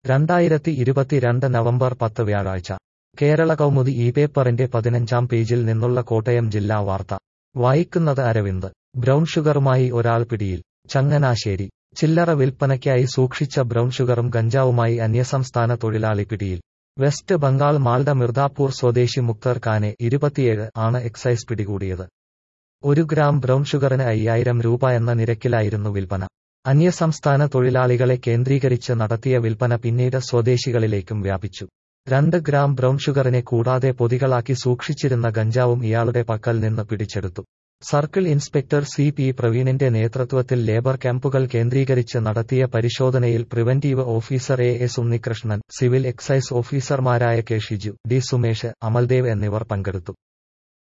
രണ്ടായിരത്തി ഇരുപത്തിരണ്ട് നവംബർ പത്ത് വ്യാഴാഴ്ച കേരള കൗമുദി ഈ പേപ്പറിന്റെ പതിനഞ്ചാം പേജിൽ നിന്നുള്ള കോട്ടയം ജില്ലാ വാർത്ത വായിക്കുന്നത് അരവിന്ദ് ബ്രൗൺ ഷുഗറുമായി ഒരാൾ പിടിയിൽ ചങ്ങനാശ്ശേരി ചില്ലറ വിൽപ്പനയ്ക്കായി സൂക്ഷിച്ച ബ്രൗൺ ഷുഗറും ഗഞ്ചാവുമായി അന്യസംസ്ഥാന തൊഴിലാളി പിടിയിൽ വെസ്റ്റ് ബംഗാൾ മാൾഡ മിർദാപൂർ സ്വദേശി മുക്തർ ഖാനെ ഇരുപത്തിയേഴ് ആണ് എക്സൈസ് പിടികൂടിയത് ഒരു ഗ്രാം ബ്രൗൺ ഷുഗറിന് അയ്യായിരം രൂപ എന്ന നിരക്കിലായിരുന്നു വിൽപ്പന അന്യസംസ്ഥാന തൊഴിലാളികളെ കേന്ദ്രീകരിച്ച് നടത്തിയ വിൽപ്പന പിന്നീട് സ്വദേശികളിലേക്കും വ്യാപിച്ചു രണ്ട് ഗ്രാം ബ്രൗൺ ഷുഗറിനെ കൂടാതെ പൊതികളാക്കി സൂക്ഷിച്ചിരുന്ന ഗഞ്ചാവും ഇയാളുടെ പക്കൽ നിന്ന് പിടിച്ചെടുത്തു സർക്കിൾ ഇൻസ്പെക്ടർ സി പി പ്രവീണിന്റെ നേതൃത്വത്തിൽ ലേബർ ക്യാമ്പുകൾ കേന്ദ്രീകരിച്ച് നടത്തിയ പരിശോധനയിൽ preventive officer A S Unnikrishnan civil excise ഓഫീസർമാരായ കെ ഷിജു ഡി സുമേഷ് അമൽദേവ് എന്നിവർ പങ്കെടുത്തു